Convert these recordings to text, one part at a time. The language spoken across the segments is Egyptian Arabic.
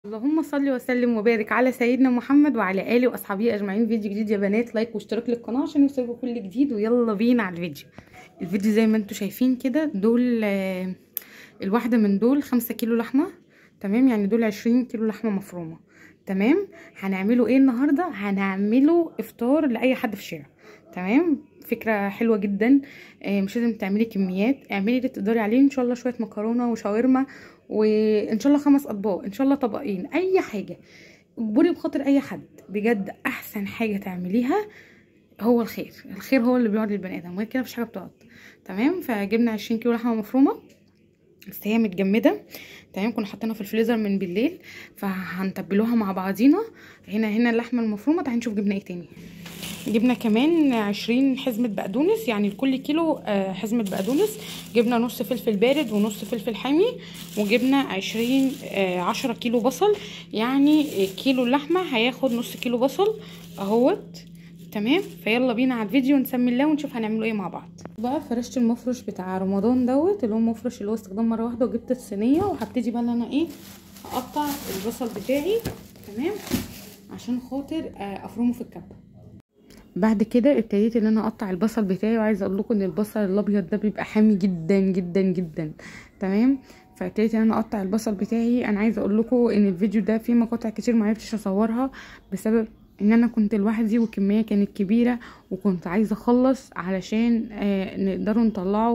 اللهم صل وسلم وبارك على سيدنا محمد وعلى اله واصحابه اجمعين فيديو جديد يا بنات لايك واشتراك للقناه عشان يوصلكم كل جديد ويلا بينا على الفيديو الفيديو زي ما انتم شايفين كده دول آه، الواحده من دول خمسة كيلو لحمه تمام يعني دول عشرين كيلو لحمه مفرومه تمام هنعمله ايه النهارده هنعمله افطار لاي حد في الشارع تمام فكره حلوه جدا آه، مش لازم تعملي كميات اعملي اللي تقدري عليه ان شاء الله شويه مكرونه وشاورما وان شاء الله خمس اطباق ان شاء الله طبقين اي حاجه اجبري بخاطر اي حد بجد احسن حاجه تعمليها هو الخير الخير هو اللي بيقعد للبني ادم وغير كده مفيش حاجه بتقعد تمام فجبنا عشرين كيلو لحمه مفرومه بس هي متجمده تمام كنا حاطينها في الفريزر من بالليل فهنتبلوها مع بعضينا هنا هنا اللحمه المفرومه تعالي نشوف جبنا ايه تاني جبنا كمان عشرين حزمة بقدونس يعني لكل كيلو آه، حزمة بقدونس جبنا نص فلفل بارد ونص فلفل حامي وجبنا عشرين آه، عشرة كيلو بصل يعني كيلو اللحمة هياخد نص كيلو بصل اهوت تمام فيلا بينا على الفيديو نسمي الله ونشوف هنعمله ايه مع بعض بقى فرشت المفرش بتاع رمضان دوت اللي هو مفرش اللي هو استخدام مره واحده وجبت الصينيه وهبتدي بقى ان انا ايه اقطع البصل بتاعي تمام عشان خاطر آه، افرمه في الكبه بعد كده ابتديت ان انا اقطع البصل بتاعي وعايزه اقول لكم ان البصل الابيض ده بيبقى حامي جدا جدا جدا تمام فابتديت ان انا اقطع البصل بتاعي انا عايزه اقول لكم ان الفيديو ده فيه مقاطع كتير ما عرفتش اصورها بسبب ان انا كنت لوحدي والكميه كانت كبيره وكنت عايزه اخلص علشان آه نقدروا نطلعوا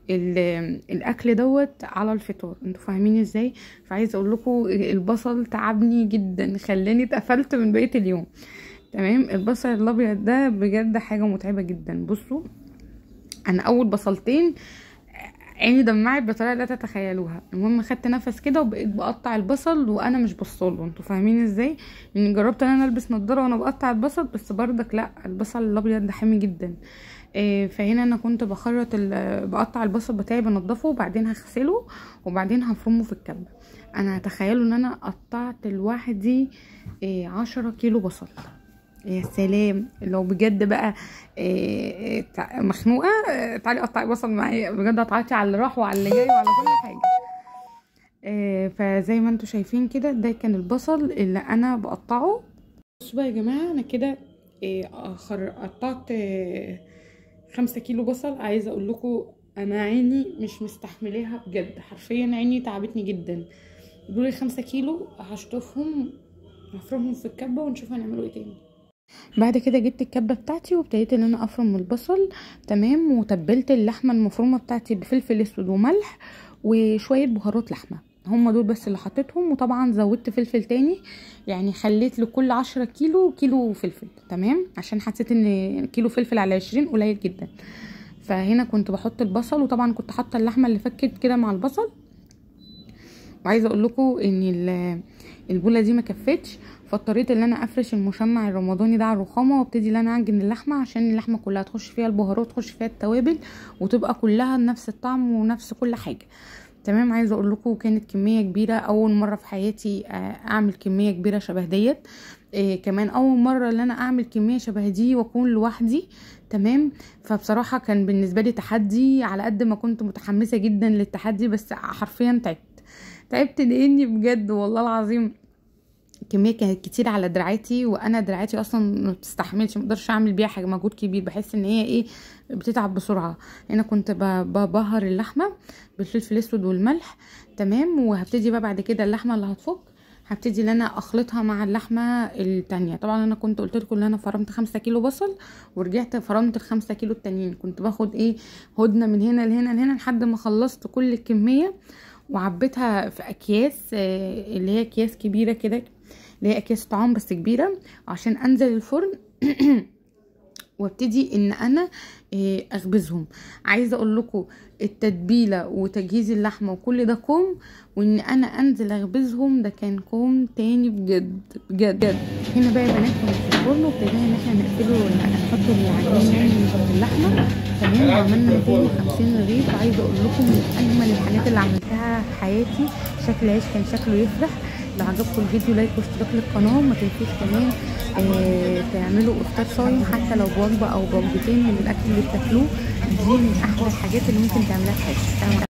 الاكل دوت على الفطار انتوا فاهمين ازاي فعايزه اقول لكم البصل تعبني جدا خلاني اتقفلت من بقيه اليوم تمام البصل الابيض ده بجد حاجه متعبه جدا بصوا انا اول بصلتين عيني دمعت بطريقه لا تتخيلوها المهم خدت نفس كده وبقيت بقطع البصل وانا مش بصله انتوا فاهمين ازاي يعني جربت ان انا البس نضاره وانا بقطع البصل بس بردك لا البصل الابيض ده حامي جدا إيه فهنا انا كنت بخرط بقطع البصل بتاعي بنضفه وبعدين هغسله وبعدين هفرمه في الكبه انا تخيلوا ان انا قطعت لوحدي إيه عشرة كيلو بصل يا سلام لو بجد بقى إيه مخنوقه تعالي قطعي بصل معايا بجد هتعيطي على اللي راح وعلى اللي جاي وعلى كل حاجه إيه فزي ما انتم شايفين كده ده كان البصل اللي انا بقطعه بصوا بقى يا جماعه انا كده إيه قطعت إيه خمسة كيلو بصل عايزه اقول لكم انا عيني مش مستحملاها بجد حرفيا عيني تعبتني جدا دول خمسة كيلو هشطفهم هفرمهم في الكبه ونشوف هنعملوا ايه تاني بعد كده جبت الكبه بتاعتي وابتديت ان انا افرم البصل تمام وتبلت اللحمه المفرومه بتاعتي بفلفل اسود وملح وشويه بهارات لحمه هم دول بس اللي حطيتهم وطبعا زودت فلفل تاني يعني خليت لكل عشرة كيلو كيلو فلفل تمام عشان حسيت ان كيلو فلفل على عشرين قليل جدا فهنا كنت بحط البصل وطبعا كنت حاطه اللحمه اللي فكت كده مع البصل وعايزه اقول لكم ان البوله دي ما كفتش فاضطريت ان انا افرش المشمع الرمضاني ده على الرخامه وابتدي ان انا اعجن اللحمه عشان اللحمه كلها تخش فيها البهارات تخش فيها التوابل وتبقى كلها نفس الطعم ونفس كل حاجه تمام عايزه اقول لكم كانت كميه كبيره اول مره في حياتي اعمل كميه كبيره شبه ديت إيه كمان اول مره ان انا اعمل كميه شبه دي واكون لوحدي تمام فبصراحه كان بالنسبه لي تحدي على قد ما كنت متحمسه جدا للتحدي بس حرفيا تعبت تعبت لاني بجد والله العظيم الكميه كانت كتير على دراعاتي وانا دراعاتي اصلا ما بتستحملش ما اقدرش اعمل بيها حاجه مجهود كبير بحس ان هي ايه بتتعب بسرعه هنا كنت ببهر اللحمه بالفلفل الاسود والملح تمام وهبتدي بقى بعد كده اللحمه اللي هتفك هبتدي ان انا اخلطها مع اللحمه التانية طبعا انا كنت قلت لكم ان انا فرمت خمسة كيلو بصل ورجعت فرمت الخمسة كيلو التانيين كنت باخد ايه هدنه من هنا لهنا لهنا لحد ما خلصت كل الكميه وعبيتها في اكياس اللي هي اكياس كبيره كده اللي هي اكياس طعام بس كبيره عشان انزل الفرن وابتدي ان انا اخبزهم عايزه اقول لكم التتبيله وتجهيز اللحمه وكل ده كوم وان انا انزل اخبزهم ده كان كوم تاني بجد بجد هنا بقى يا بنات كنا في الفرن وابتدينا ان احنا نقفله نحط العجين يعني نحط اللحمه تمام وعملنا 250 رغيف عايزه اقول لكم من اجمل الحاجات اللي عملتها في حياتي شكل العيش كان شكله يفرح لو عجبكم الفيديو لايك واشتراك للقناه وما تنسوش كمان آه تعملوا افطار صايم حتى لو بوجبه او بوجبتين من الاكل اللي بتاكلوه دي من احلى الحاجات اللي ممكن تعملها في حياتك